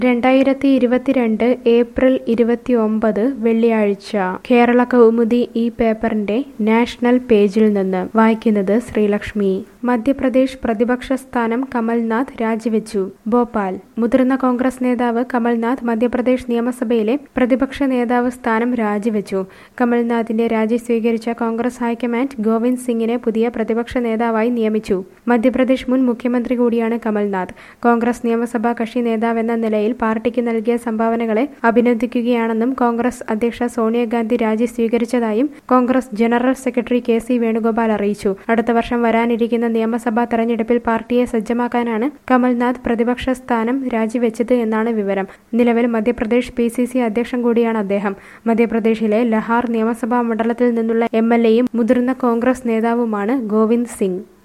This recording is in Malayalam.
രണ്ടായിരത്തി ഇരുപത്തിരണ്ട് ഏപ്രിൽ ഇരുപത്തിയൊമ്പത് വെള്ളിയാഴ്ച കേരള കൗമുദി ഈ പേപ്പറിന്റെ നാഷണൽ പേജിൽ നിന്ന് വായിക്കുന്നത് ശ്രീലക്ഷ്മി മധ്യപ്രദേശ് പ്രതിപക്ഷ സ്ഥാനം കമൽനാഥ് രാജിവെച്ചു ഭോപ്പാൽ മുതിർന്ന കോൺഗ്രസ് നേതാവ് കമൽനാഥ് മധ്യപ്രദേശ് നിയമസഭയിലെ പ്രതിപക്ഷ നേതാവ് സ്ഥാനം രാജിവെച്ചു കമൽനാഥിന്റെ രാജി സ്വീകരിച്ച കോൺഗ്രസ് ഹൈക്കമാൻഡ് ഗോവിന്ദ് സിംഗിനെ പുതിയ പ്രതിപക്ഷ നേതാവായി നിയമിച്ചു മധ്യപ്രദേശ് മുൻ മുഖ്യമന്ത്രി കൂടിയാണ് കമൽനാഥ് കോൺഗ്രസ് നിയമസഭാ കക്ഷി നേതാവെന്ന നിലയിൽ പാർട്ടിക്ക് നൽകിയ സംഭാവനകളെ അഭിനന്ദിക്കുകയാണെന്നും കോൺഗ്രസ് അധ്യക്ഷ സോണിയാഗാന്ധി രാജി സ്വീകരിച്ചതായും Congress general secretary K C Venugopal അറിയിച്ചു അടുത്ത വർഷം വരാനിരിക്കുന്ന നിയമസഭാ തെരഞ്ഞെടുപ്പിൽ പാർട്ടിയെ സജ്ജമാക്കാനാണ് കമൽനാഥ് പ്രതിപക്ഷ സ്ഥാനം രാജിവെച്ചത് എന്നാണ് വിവരം നിലവിൽ മധ്യപ്രദേശ് പി സി സി അധ്യക്ഷൻ കൂടിയാണ് അദ്ദേഹം മധ്യപ്രദേശിലെ ലഹാർ നിയമസഭാ മണ്ഡലത്തിൽ നിന്നുള്ള എം എൽ എയും മുതിർന്ന കോൺഗ്രസ് നേതാവുമാണ് ഗോവിന്ദ് സിംഗ്